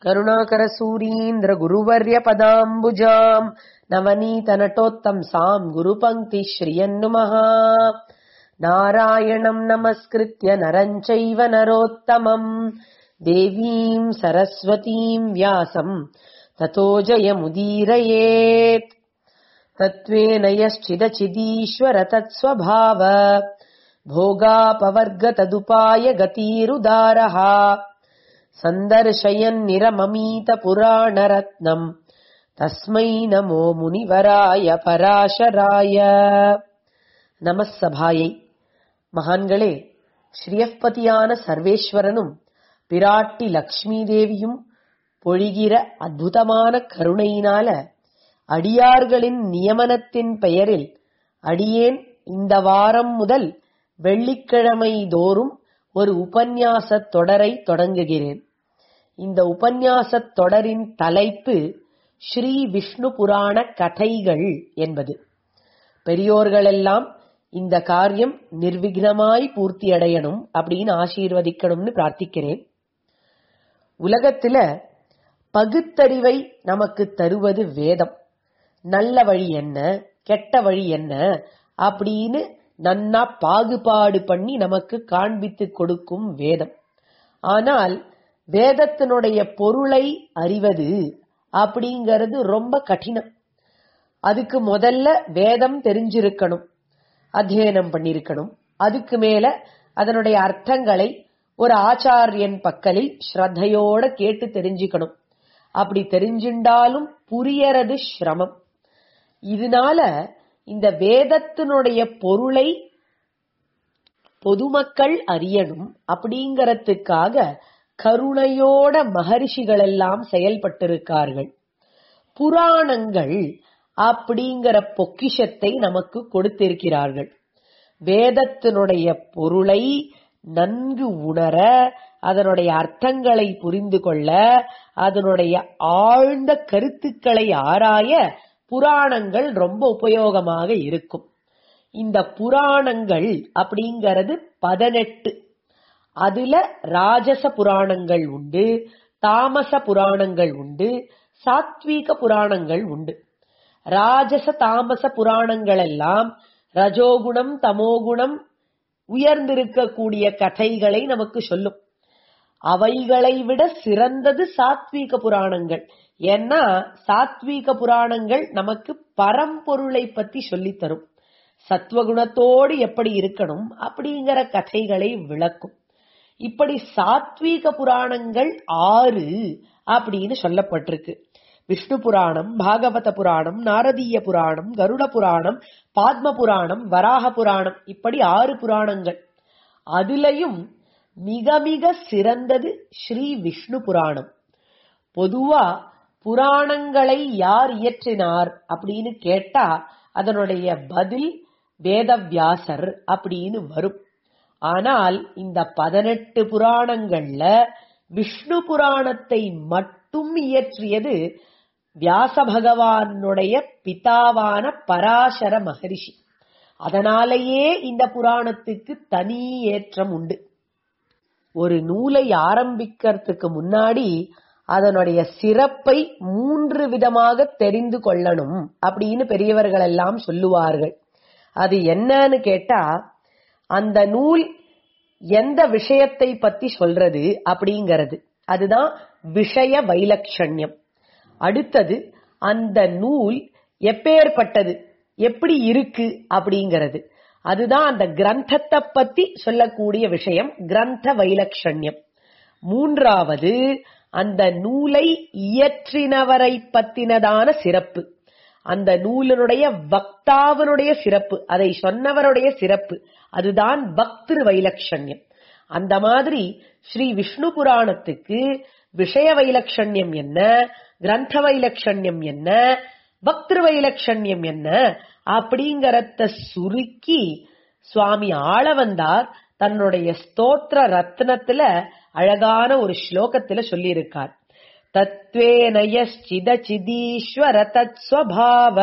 करुणाकरसूरीन्द्रगुरुवर्यपदाम्बुजाम् नवनीतनटोत्तंसाम् गुरुपङ्क्तिश्रियन्नुमः नारायणम् नमस्कृत्य नरम् चैव नरोत्तमम् देवीम् सरस्वतीम् व्यासम् ततो जयमुदीरयेत् तत्त्वेन यश्चिदचिदीश्वर तत्स्वभाव भोगापवर्गतदुपाय गतिरुदारः सन्दर्शयन्निरममीतपुराणरत्नम् तस्मै नमो முனிவராய பராசராய நம சபாயை மகான்களே ஸ்ரீயப்பதியான சர்வேஸ்வரனும் பிராட்டி லக்ஷ்மி தேவியும் பொழிகிற அற்புதமான கருணையினால அடியார்களின் நியமனத்தின் பெயரில் அடியேன் இந்த வாரம் முதல் வெள்ளிக்கிழமை தோறும் ஒரு உபன்யாசத் தொடரை தொடங்குகிறேன் இந்த உபன்யாசத் தொடரின் தலைப்பு ஸ்ரீ விஷ்ணு புராண கதைகள் என்பது பெரியோர்களெல்லாம் இந்த காரியம் நிர்விக்னமாய் பூர்த்தி அடையணும் அப்படின்னு ஆசீர்வதிக்கணும்னு பிரார்த்திக்கிறேன் உலகத்துல பகுத்தறிவை நமக்கு தருவது வேதம் நல்ல வழி என்ன கெட்ட வழி என்ன அப்படின்னு நன்னா பாகுபாடு பண்ணி நமக்கு காண்பித்து கொடுக்கும் வேதம் ஆனால் வேதத்தினுடைய பொருளை அறிவது அப்படிங்கிறது ரொம்ப கடினம் அதுக்கு முதல்ல வேதம் தெரிஞ்சிருக்கணும் அத்தியனம் பண்ணிருக்கணும் அதுக்கு மேல அதனுடைய அர்த்தங்களை ஒரு ஆச்சாரியன் பக்கலில் ஸ்ரத்தையோட கேட்டு தெரிஞ்சுக்கணும் அப்படி தெரிஞ்சுண்டாலும் புரியறது சிரமம் இதனால இந்த வேதத்தினுடைய பொருளை பொதுமக்கள் அறியணும் அப்படிங்கறதுக்காக கருணையோட மகரிஷிகள் எல்லாம் செயல்பட்டிருக்கார்கள் புராணங்கள் அப்படிங்கிற பொக்கிஷத்தை நமக்கு கொடுத்திருக்கிறார்கள் வேதத்தினுடைய பொருளை நன்கு உணர அதனுடைய அர்த்தங்களை புரிந்து கொள்ள அதனுடைய ஆழ்ந்த கருத்துக்களை ஆராய புராணங்கள் ரொம்ப உபயோகமாக இருக்கும் இந்த புராணங்கள் அப்படிங்கிறது பதினெட்டு அதுல ராஜச புராணங்கள் உண்டு தாமச புராணங்கள் உண்டு சாத்வீக புராணங்கள் உண்டு ராஜச தாமச புராணங்கள் எல்லாம் ரஜோகுணம் தமோகுணம் உயர்ந்திருக்கக்கூடிய கதைகளை நமக்கு சொல்லும் அவைகளை விட சிறந்தது சாத்வீக புராணங்கள் ஏன்னா சாத்வீக புராணங்கள் நமக்கு பரம்பொருளை பத்தி சொல்லித் தரும் சத்வகுணத்தோடு எப்படி இருக்கணும் அப்படிங்கிற கதைகளை விளக்கும் இப்படி சாத்வீக புராணங்கள் ஆறு அப்படின்னு சொல்லப்பட்டிருக்கு விஷ்ணு புராணம் பாகவத புராணம் நாரதீய புராணம் கருட புராணம் பாத்ம புராணம் வராக புராணம் இப்படி ஆறு புராணங்கள் அதுலயும் மிக மிக சிறந்தது ஸ்ரீ விஷ்ணு புராணம் பொதுவா புராணங்களை யார் இயற்றினார் அப்படின்னு கேட்டா அதனுடைய பதில் வேதவியாசர் அப்படின்னு வரும் ஆனால் இந்த பதினெட்டு புராணங்கள்ல விஷ்ணு புராணத்தை மட்டும் இயற்றியது வியாச பகவானுடைய பிதாவான பராசர மகரிஷி அதனாலேயே இந்த புராணத்துக்கு தனி ஏற்றம் உண்டு ஒரு நூலை ஆரம்பிக்கிறதுக்கு முன்னாடி அதனுடைய சிறப்பை மூன்று விதமாக தெரிந்து கொள்ளணும் அப்படின்னு பெரியவர்கள் எல்லாம் சொல்லுவார்கள் அது என்னன்னு கேட்டா அந்த நூல் எந்த விஷயத்தை பத்தி சொல்றது அப்படிங்கிறது அதுதான் விஷய வைலட்சண்யம் அடுத்தது அந்த நூல் எப்பேற்பட்டது எப்படி இருக்கு அப்படிங்கிறது அதுதான் அந்த கிரந்தத்தை பத்தி சொல்லக்கூடிய விஷயம் கிரந்த வைலட்சண்யம் மூன்றாவது அந்த நூலை இயற்றினவரை பத்தினதான சிறப்பு அந்த நூலினுடைய வக்தாவனுடைய சிறப்பு அதை சொன்னவருடைய சிறப்பு அதுதான் பக்திரு வைலட்சண்யம் அந்த மாதிரி ஸ்ரீ விஷ்ணு புராணத்துக்கு விஷய வைலட்சண்யம் என்ன கிரந்த வைலட்சண்யம் என்ன பக்திரு வைலட்சண்யம் என்ன அப்படிங்கறத சுருக்கி சுவாமி ஆளவந்தார் தன்னுடைய ஸ்தோத்திர ரத்னத்துல அழகான ஒரு ஸ்லோகத்துல சொல்லியிருக்கார் தத்வேன யச்சிதச்சிதீஸ்வர தத்ஸ்வபாவ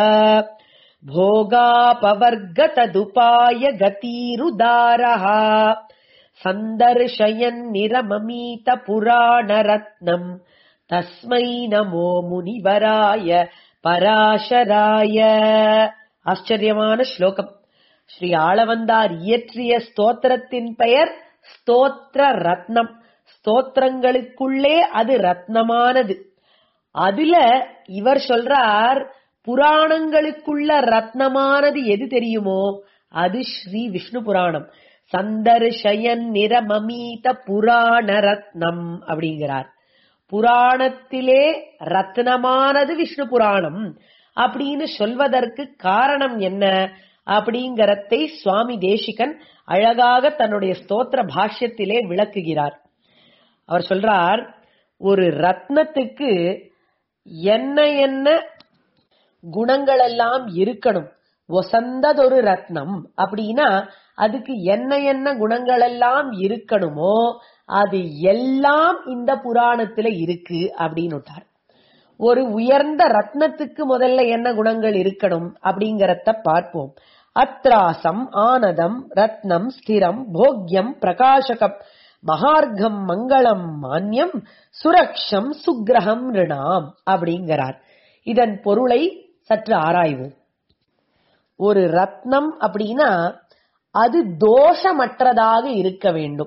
भोगापवर्गतदुपाय गतिरुदारः सन्दर्शयन् निरममीत पुराणरत्नम् தஸ்மை நமோ முனிவராய பராசராய ஆச்சரியமான ஸ்லோகம் ஸ்ரீ ஆளவந்தார் இயற்றிய ஸ்தோத்திரத்தின் பெயர் ஸ்தோத்திர ரத்னம் ஸ்தோத்திரங்களுக்குள்ளே அது ரத்னமானது அதுல இவர் சொல்றார் புராணங்களுக்குள்ள ரத்னமானது எது தெரியுமோ அது ஸ்ரீ விஷ்ணு புராணம் சந்தர்ஷயன் நிரமமீத புராண ரத்னம் அப்படிங்கிறார் புராணத்திலே ரத்னமானது விஷ்ணு புராணம் அப்படின்னு சொல்வதற்கு காரணம் என்ன அப்படிங்கறதை சுவாமி தேசிகன் அழகாக தன்னுடைய ஸ்தோத்திர பாஷ்யத்திலே விளக்குகிறார் அவர் சொல்றார் ஒரு ரத்னத்துக்கு என்ன என்ன குணங்கள் எல்லாம் இருக்கணும் ஒசந்ததொரு ரத்னம் அப்படின்னா அதுக்கு என்ன என்ன குணங்கள் எல்லாம் இருக்கணுமோ அது எல்லாம் இந்த புராணத்துல இருக்கு அப்படின்னு விட்டார் ஒரு உயர்ந்த ரத்னத்துக்கு முதல்ல என்ன குணங்கள் இருக்கணும் அப்படிங்கறத பார்ப்போம் அத்ராசம் ஆனதம் ரத்னம் ஸ்திரம் போக்யம் பிரகாசகம் மகார்க்கம் மங்களம் மான்யம் சுரக்ஷம் சுக்கிரகம் ரிணாம் அப்படிங்கிறார் இதன் பொருளை சற்று ஆராய்வோம் ஒரு ரத்னம் அப்படின்னா அது தோஷமற்றதாக இருக்க வேண்டும்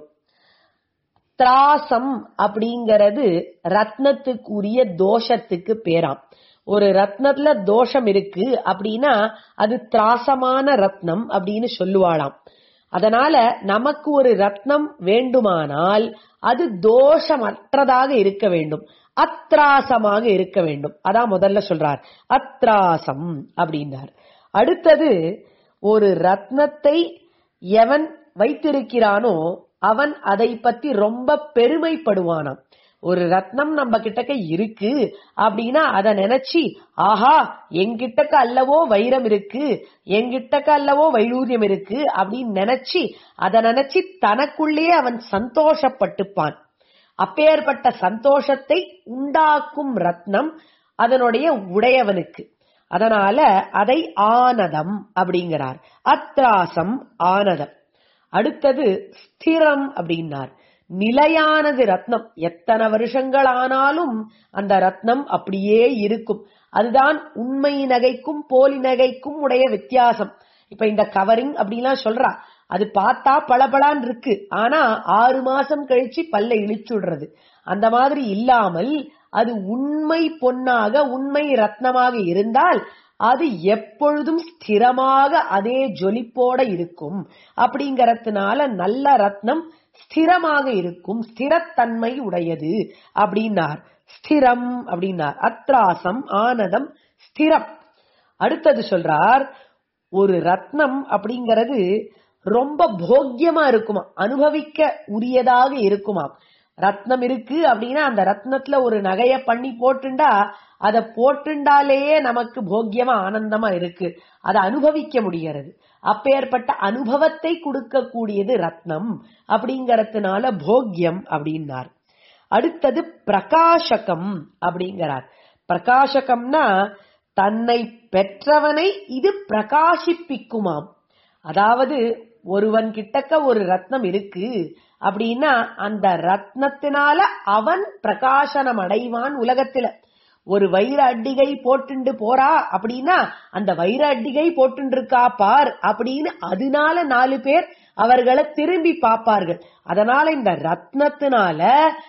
திராசம் அப்படிங்கிறது ரத்னத்துக்குரிய தோஷத்துக்கு பேராம் ஒரு ரத்னத்துல தோஷம் இருக்கு அப்படின்னா அது திராசமான ரத்னம் அப்படின்னு சொல்லுவாளாம் அதனால நமக்கு ஒரு ரத்னம் வேண்டுமானால் அது தோஷமற்றதாக இருக்க வேண்டும் அத்ராசமாக இருக்க வேண்டும் அதான் முதல்ல சொல்றார் அத்ராசம் அப்படின்னார் அடுத்தது ஒரு ரத்னத்தை எவன் வைத்திருக்கிறானோ அவன் அதை பத்தி ரொம்ப பெருமைப்படுவானாம் ஒரு ரத்னம் நம்ம கிட்டக்க இருக்கு அப்படின்னா அத நினைச்சு ஆஹா எங்கிட்டக்க அல்லவோ வைரம் இருக்கு எங்கிட்டக்க அல்லவோ வைடூரியம் இருக்கு அப்படின்னு நினைச்சு அத நினைச்சு தனக்குள்ளேயே அவன் சந்தோஷப்பட்டுப்பான் அப்பேற்பட்ட சந்தோஷத்தை உண்டாக்கும் ரத்னம் அதனுடைய உடையவனுக்கு அதனால அதை ஆனதம் அப்படிங்கிறார் அத்ராசம் ஆனதம் அடுத்தது ஸ்திரம் அப்படின்னார் நிலையானது ரத்னம் எத்தனை வருஷங்கள் ஆனாலும் அந்த ரத்னம் அப்படியே இருக்கும் அதுதான் உண்மை நகைக்கும் போலி நகைக்கும் உடைய வித்தியாசம் இப்ப இந்த கவரிங் அப்படிலாம் சொல்றா அது பார்த்தா பளபளான் இருக்கு ஆனா ஆறு மாசம் கழிச்சு பல்ல இழிச்சுடுறது அந்த மாதிரி இல்லாமல் அது உண்மை பொன்னாக உண்மை ரத்னமாக இருந்தால் அது எப்பொழுதும் ஸ்திரமாக அதே ஜொலிப்போட இருக்கும் அப்படிங்கறதுனால நல்ல ரத்னம் ஸ்திரமாக இருக்கும் ஸ்திரத்தன்மை உடையது அப்படின்னார் ஸ்திரம் அப்படின்னார் அத்ராசம் ஆனதம் ஸ்திரம் அடுத்தது சொல்றார் ஒரு ரத்னம் அப்படிங்கிறது ரொம்ப போக்கியமா இருக்குமா அனுபவிக்க உரியதாக இருக்குமா ரத்னம் இருக்கு அப்படின்னா அந்த ரத்னத்துல ஒரு நகைய பண்ணி போட்டுண்டா அத போட்டுண்டாலேயே நமக்கு போக்கியமா ஆனந்தமா இருக்கு அதை அனுபவிக்க முடிகிறது அப்பேற்பட்ட அனுபவத்தை கொடுக்கக்கூடியது ரத்னம் அப்படிங்கறதுனால போக்கியம் அப்படின்னார் அடுத்தது பிரகாசகம் அப்படிங்கிறார் பிரகாசகம்னா தன்னை பெற்றவனை இது பிரகாசிப்பிக்குமாம் அதாவது ஒருவன் கிட்டக்க ஒரு ரத்னம் இருக்கு அப்படின்னா அந்த ரத்னத்தினால அவன் பிரகாசனம் அடைவான் உலகத்துல ஒரு வைர அட்டிகை போட்டுண்டு போறா அப்படின்னா அந்த வைர அட்டிகை போட்டுண்டு இருக்கா பார் அப்படின்னு அதனால நாலு பேர் அவர்களை திரும்பி பார்ப்பார்கள் அதனால இந்த ரத்னத்தினால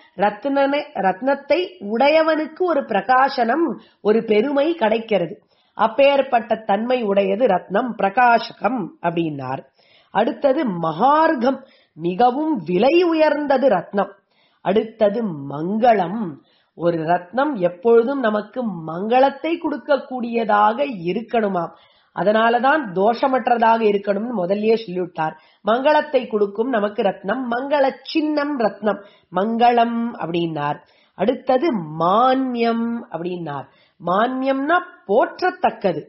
ரத்னனை ரத்னத்தை உடையவனுக்கு ஒரு பிரகாசனம் ஒரு பெருமை கிடைக்கிறது அப்பேற்பட்ட தன்மை உடையது ரத்னம் பிரகாசகம் அப்படின்னார் அடுத்தது மகார்கம் மிகவும் விலை உயர்ந்தது ரத்னம் அடுத்தது மங்களம் ஒரு ரத்னம் எப்பொழுதும் நமக்கு மங்களத்தை கொடுக்கக்கூடியதாக இருக்கணுமாம் அதனாலதான் தோஷமற்றதாக இருக்கணும்னு முதல்லயே சொல்லிவிட்டார் மங்களத்தை கொடுக்கும் நமக்கு ரத்னம் மங்கள சின்னம் ரத்னம் மங்களம் அப்படின்னார் அடுத்தது மான்யம் அப்படின்னார் மான்யம்னா போற்றத்தக்கது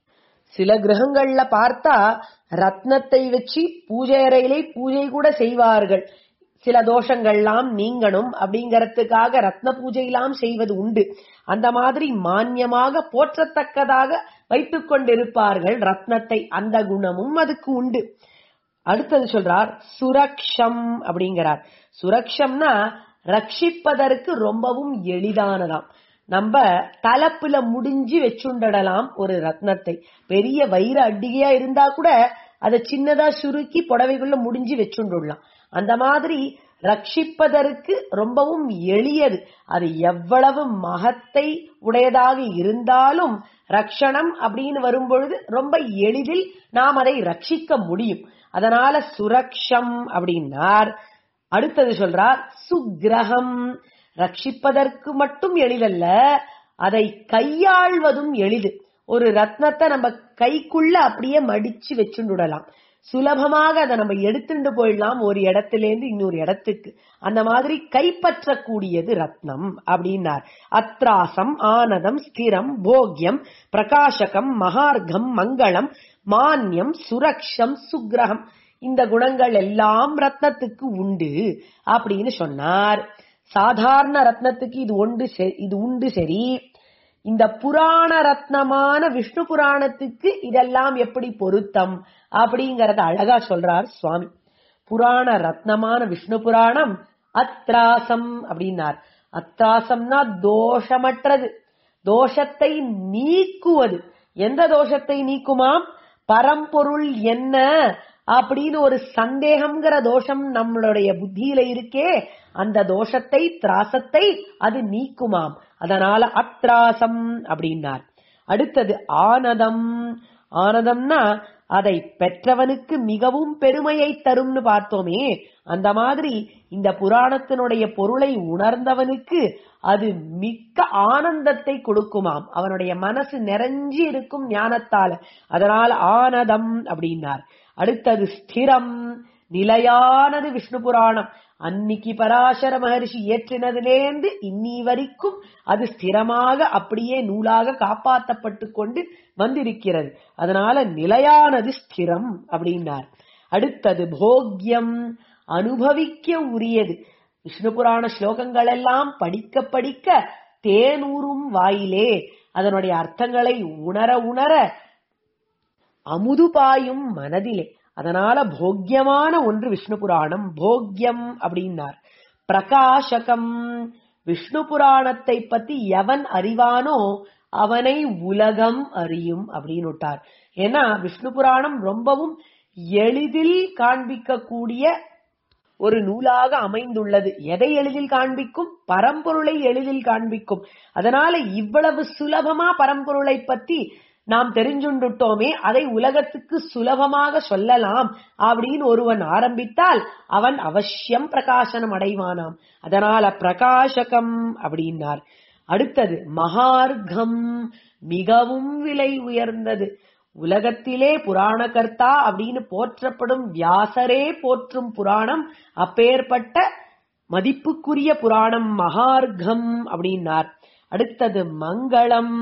சில கிரகங்கள்ல பார்த்தா ரத்னத்தை வச்சு பூஜை அறையிலே பூஜை கூட செய்வார்கள் சில தோஷங்கள்லாம் நீங்கணும் அப்படிங்கறதுக்காக ரத்ன பூஜையெல்லாம் செய்வது உண்டு அந்த மாதிரி மான்யமாக போற்றத்தக்கதாக வைத்துக் கொண்டிருப்பார்கள் ரத்னத்தை அந்த குணமும் அதுக்கு உண்டு அடுத்தது சொல்றார் சுரக்ஷம் அப்படிங்கிறார் சுரக்ஷம்னா ரட்சிப்பதற்கு ரொம்பவும் எளிதானதாம் நம்ம தலப்புல முடிஞ்சு வச்சுண்டடலாம் ஒரு ரத்னத்தை பெரிய வைர அட்டிகையா இருந்தா கூட அதை சின்னதா சுருக்கி புடவைக்குள்ள முடிஞ்சு வச்சுண்டுடலாம் அந்த மாதிரி ரட்சிப்பதற்கு ரொம்பவும் எளியது அது எவ்வளவு மகத்தை உடையதாக இருந்தாலும் ரக்ஷணம் அப்படின்னு வரும்பொழுது ரொம்ப எளிதில் நாம் அதை ரட்சிக்க முடியும் அதனால சுரக்ஷம் அப்படின்னார் அடுத்தது சொல்றார் சுக்கிரகம் ரட்சிப்பதற்கு மட்டும் எளிதல்ல அதை கையாள்வதும் எளிது ஒரு ரத்னத்தை நம்ம கைக்குள்ள அப்படியே மடிச்சு வச்சுடலாம் சுலபமாக அதை நம்ம எடுத்துட்டு போயிடலாம் ஒரு இடத்துல இருந்து இன்னொரு இடத்துக்கு அந்த மாதிரி கைப்பற்றக்கூடியது ரத்னம் அப்படின்னார் அத்ராசம் ஆனதம் ஸ்திரம் போக்யம் பிரகாசகம் மகார்க்கம் மங்களம் மான்யம் சுரக்ஷம் சுக்கிரகம் இந்த குணங்கள் எல்லாம் ரத்னத்துக்கு உண்டு அப்படின்னு சொன்னார் சாதாரண ரத்னத்துக்கு இது உண்டு செ- இது உண்டு சரி இந்த புராண ரத்னமான விஷ்ணு புராணத்துக்கு இதெல்லாம் எப்படி பொருத்தம் அப்படிங்கறத அழகா சொல்றார் சுவாமி புராண ரத்னமான விஷ்ணு புராணம் அத்ராசம் அப்படின்னார் அத்ராசம்னா தோஷமற்றது தோஷத்தை நீக்குவது எந்த தோஷத்தை நீக்குமாம் பரம்பொருள் என்ன அப்படின்னு ஒரு சந்தேகம்ங்கிற தோஷம் நம்மளுடைய புத்தியில இருக்கே அந்த தோஷத்தை திராசத்தை அது நீக்குமாம் அதனால அத்ராசம் அப்படின்னார் அடுத்தது ஆனதம் ஆனதம்னா அதை பெற்றவனுக்கு மிகவும் பெருமையை தரும்னு பார்த்தோமே அந்த மாதிரி இந்த புராணத்தினுடைய பொருளை உணர்ந்தவனுக்கு அது மிக்க ஆனந்தத்தை கொடுக்குமாம் அவனுடைய மனசு நிறைஞ்சி இருக்கும் ஞானத்தால அதனால ஆனதம் அப்படின்னார் அடுத்தது ஸ்திரம் நிலையானது விஷ்ணு புராணம் அன்னிக்கு பராசர மகரிஷி இயற்றினதிலேந்து இன்னி வரைக்கும் அது ஸ்திரமாக அப்படியே நூலாக காப்பாற்றப்பட்டு கொண்டு வந்திருக்கிறது அதனால நிலையானது ஸ்திரம் அப்படின்னார் அடுத்தது போக்யம் அனுபவிக்க உரியது விஷ்ணு புராண ஸ்லோகங்கள் எல்லாம் படிக்க படிக்க தேனூரும் வாயிலே அதனுடைய அர்த்தங்களை உணர உணர அமுது பாயும் மனதிலே அதனால போக்கியமான ஒன்று விஷ்ணு புராணம் போக்கியம் அப்படின்னார் பிரகாசகம் விஷ்ணு புராணத்தை பத்தி எவன் அறிவானோ அவனை உலகம் அறியும் அப்படின்னு விட்டார் ஏன்னா விஷ்ணு புராணம் ரொம்பவும் எளிதில் காண்பிக்கக்கூடிய ஒரு நூலாக அமைந்துள்ளது எதை எளிதில் காண்பிக்கும் பரம்பொருளை எளிதில் காண்பிக்கும் அதனால இவ்வளவு சுலபமா பரம்பொருளை பத்தி நாம் தெரிஞ்சுண்டுட்டோமே அதை உலகத்துக்கு சுலபமாக சொல்லலாம் அப்படின்னு ஒருவன் ஆரம்பித்தால் அவன் அவசியம் பிரகாசனம் அடைவானாம் அதனால பிரகாசகம் அப்படின்னார் அடுத்தது மகார்க்கம் மிகவும் விலை உயர்ந்தது உலகத்திலே புராணகர்த்தா அப்படின்னு போற்றப்படும் வியாசரே போற்றும் புராணம் அப்பேற்பட்ட மதிப்புக்குரிய புராணம் மகார்க்கம் அப்படின்னார் அடுத்தது மங்களம்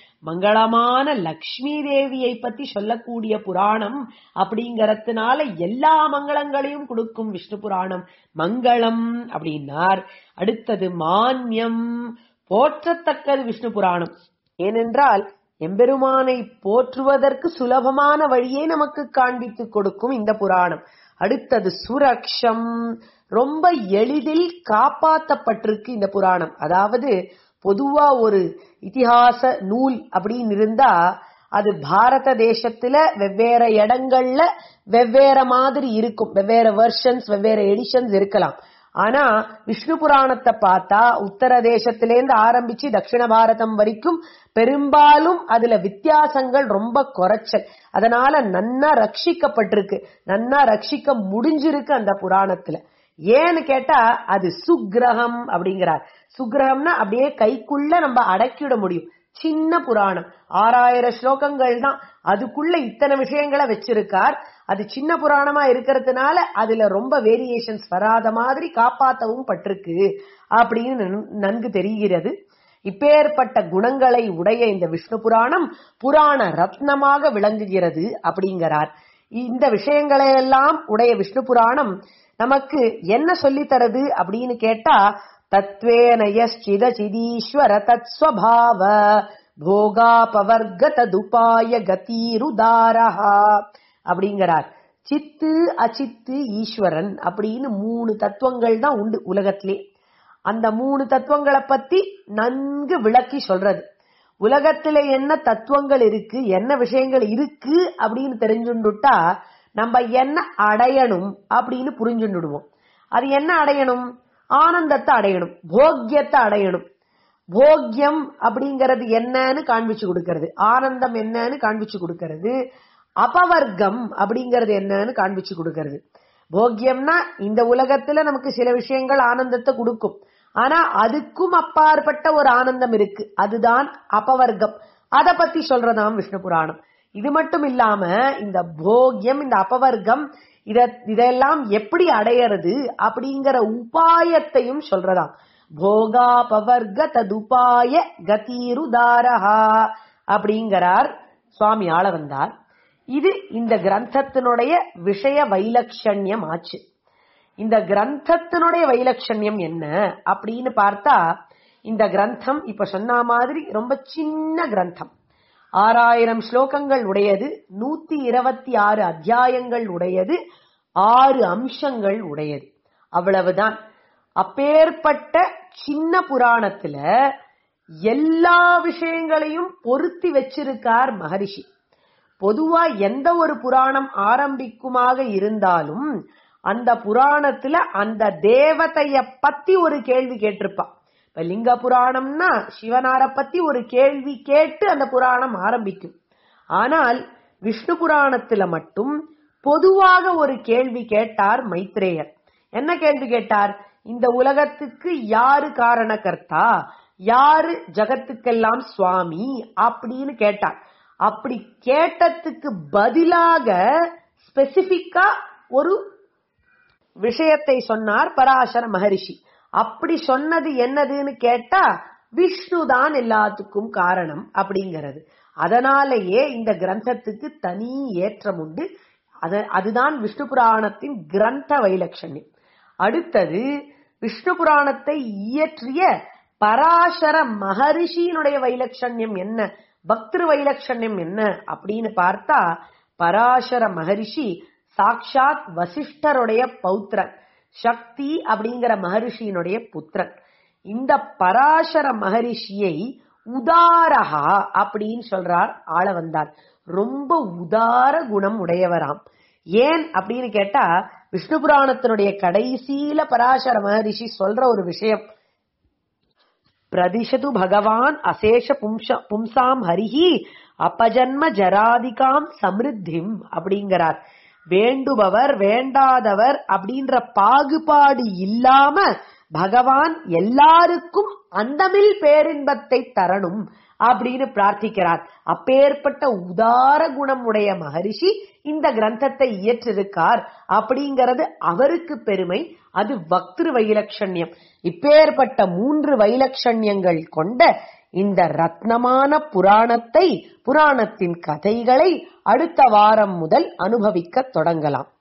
மங்களமான லக்ஷ்மி தேவியை பத்தி சொல்லக்கூடிய புராணம் அப்படிங்கறதுனால எல்லா மங்களங்களையும் கொடுக்கும் விஷ்ணு புராணம் மங்களம் அப்படின்னார் அடுத்தது மான்யம் போற்றத்தக்கது விஷ்ணு புராணம் ஏனென்றால் எம்பெருமானை போற்றுவதற்கு சுலபமான வழியை நமக்கு காண்பித்து கொடுக்கும் இந்த புராணம் அடுத்தது சுரக்ஷம் ரொம்ப எளிதில் காப்பாத்தப்பட்டிருக்கு இந்த புராணம் அதாவது பொதுவா ஒரு இதிகாச நூல் அப்படின்னு இருந்தா அது பாரத தேசத்துல வெவ்வேறு இடங்கள்ல வெவ்வேறு மாதிரி இருக்கும் வெவ்வேறு வெர்ஷன்ஸ் வெவ்வேறு எடிஷன்ஸ் இருக்கலாம் ஆனா விஷ்ணு புராணத்தை பார்த்தா உத்தர தேசத்திலேருந்து ஆரம்பிச்சு தட்சிண பாரதம் வரைக்கும் பெரும்பாலும் அதுல வித்தியாசங்கள் ரொம்ப குறைச்சல் அதனால நன்னா ரட்சிக்கப்பட்டிருக்கு நன்னா ரட்சிக்க முடிஞ்சிருக்கு அந்த புராணத்துல ஏன்னு கேட்டா அது சுக்கிரகம் அப்படிங்கிறார் சுக்கிரகம்னா அப்படியே கைக்குள்ள நம்ம அடக்கிட முடியும் சின்ன புராணம் ஆறாயிரம் ஸ்லோகங்கள் தான் அதுக்குள்ள இத்தனை விஷயங்களை வச்சிருக்கார் அது சின்ன புராணமா இருக்கிறதுனால அதுல ரொம்ப வேரியேஷன்ஸ் வராத மாதிரி காப்பாத்தவும் பட்டிருக்கு அப்படின்னு நன்- நன்கு தெரிகிறது இப்பேற்பட்ட குணங்களை உடைய இந்த விஷ்ணு புராணம் புராண ரத்னமாக விளங்குகிறது அப்படிங்கிறார் இந்த விஷயங்களை எல்லாம் உடைய விஷ்ணு புராணம் நமக்கு என்ன சொல்லித் தருது அப்படின்னு கேட்டா தத்வேனயச்சித சிதீஸ்வர தத்ஸ்வபாவ போகாபவர்க ததுபாய கதீருதாரஹா அப்படிங்கிறார் சித்து அச்சித்து ஈஸ்வரன் அப்படின்னு மூணு தத்துவங்கள் தான் உண்டு உலகத்திலே அந்த மூணு தத்துவங்களை பத்தி நன்கு விளக்கி சொல்றது உலகத்துல என்ன தத்துவங்கள் இருக்கு என்ன விஷயங்கள் இருக்கு அப்படின்னு தெரிஞ்சுண்டுட்டா நம்ம என்ன அடையணும் அப்படின்னு புரிஞ்சுடுவோம் அது என்ன அடையணும் ஆனந்தத்தை அடையணும் போக்கியத்தை அடையணும் போக்கியம் அப்படிங்கறது என்னன்னு காண்பிச்சு கொடுக்கறது ஆனந்தம் என்னன்னு காண்பிச்சு கொடுக்கறது அபவர்க்கம் அப்படிங்கறது என்னன்னு காண்பிச்சு கொடுக்கறது போக்கியம்னா இந்த உலகத்துல நமக்கு சில விஷயங்கள் ஆனந்தத்தை கொடுக்கும் ஆனா அதுக்கும் அப்பாற்பட்ட ஒரு ஆனந்தம் இருக்கு அதுதான் அபவர்க்கம் அத பத்தி சொல்றதாம் விஷ்ணு புராணம் இது மட்டும் இல்லாம இந்த போக்கியம் இந்த அபவர்க்கம் இத இதெல்லாம் எப்படி அடையறது அப்படிங்கிற உபாயத்தையும் சொல்றதாம் போகாபவர்க ததுபாய கதீருதாரஹா அப்படிங்கிறார் சுவாமி ஆள வந்தார் இது இந்த கிரந்தத்தினுடைய விஷய வைலட்சண்யம் ஆச்சு இந்த கிரந்தத்தினுடைய வைலட்சண்யம் என்ன அப்படின்னு பார்த்தா இந்த கிரந்தம் இப்ப சொன்ன மாதிரி ரொம்ப சின்ன கிரந்தம் ஆறாயிரம் ஸ்லோகங்கள் உடையது நூத்தி இருபத்தி ஆறு அத்தியாயங்கள் உடையது ஆறு அம்சங்கள் உடையது அவ்வளவுதான் அப்பேற்பட்ட சின்ன புராணத்துல எல்லா விஷயங்களையும் பொருத்தி வச்சிருக்கார் மகரிஷி பொதுவா எந்த ஒரு புராணம் ஆரம்பிக்குமாக இருந்தாலும் அந்த புராணத்துல அந்த தேவதைய பத்தி ஒரு கேள்வி கேட்டிருப்பா இப்ப லிங்க புராணம்னா சிவனார பத்தி ஒரு கேள்வி கேட்டு அந்த புராணம் ஆரம்பிக்கும் ஆனால் விஷ்ணு புராணத்துல மட்டும் பொதுவாக ஒரு கேள்வி கேட்டார் மைத்ரேயர் என்ன கேள்வி கேட்டார் இந்த உலகத்துக்கு யாரு காரணகர்த்தா யாரு ஜகத்துக்கெல்லாம் சுவாமி அப்படின்னு கேட்டார் அப்படி கேட்டதுக்கு பதிலாக ஸ்பெசிபிக்கா ஒரு விஷயத்தை சொன்னார் பராசர மகரிஷி அப்படி சொன்னது என்னதுன்னு கேட்டா விஷ்ணு தான் எல்லாத்துக்கும் காரணம் அப்படிங்கிறது அதனாலேயே இந்த கிரந்தத்துக்கு தனி ஏற்றம் உண்டு அது அதுதான் விஷ்ணு புராணத்தின் கிரந்த வைலட்சண்யம் அடுத்தது விஷ்ணு புராணத்தை இயற்றிய பராசர மகரிஷியினுடைய வைலட்சண்யம் என்ன பக்திரு வைலட்சண்யம் என்ன அப்படின்னு பார்த்தா பராசர மகரிஷி சாக்ஷாத் வசிஷ்டருடைய பௌத்திரன் சக்தி அப்படிங்கிற மகரிஷியினுடைய புத்திரன் இந்த பராசர மகரிஷியை உதாரகா அப்படின்னு சொல்றார் ஆள வந்தார் ரொம்ப உதார குணம் உடையவராம் ஏன் அப்படின்னு கேட்டா விஷ்ணு புராணத்தினுடைய கடைசியில பராசர மகரிஷி சொல்ற ஒரு விஷயம் பிரதிஷது பகவான் அசேஷ பும்ச பும்சாம் ஹரிஹி அபஜன்ம ஜராதிகாம் சமிருத்திம் அப்படிங்கிறார் வேண்டுபவர் வேண்டாதவர் அப்படின்ற பாகுபாடு இல்லாம பகவான் எல்லாருக்கும் அந்தமில் பேரின்பத்தை தரணும் அப்படின்னு பிரார்த்திக்கிறார் அப்பேற்பட்ட உதார குணம் உடைய மகரிஷி இந்த கிரந்தத்தை இயற்றிருக்கார் அப்படிங்கிறது அவருக்கு பெருமை அது வக்திரு வைலட்சண்யம் இப்பேற்பட்ட மூன்று வைலட்சண்யங்கள் கொண்ட இந்த ரத்னமான புராணத்தை புராணத்தின் கதைகளை அடுத்த வாரம் முதல் அனுபவிக்க தொடங்கலாம்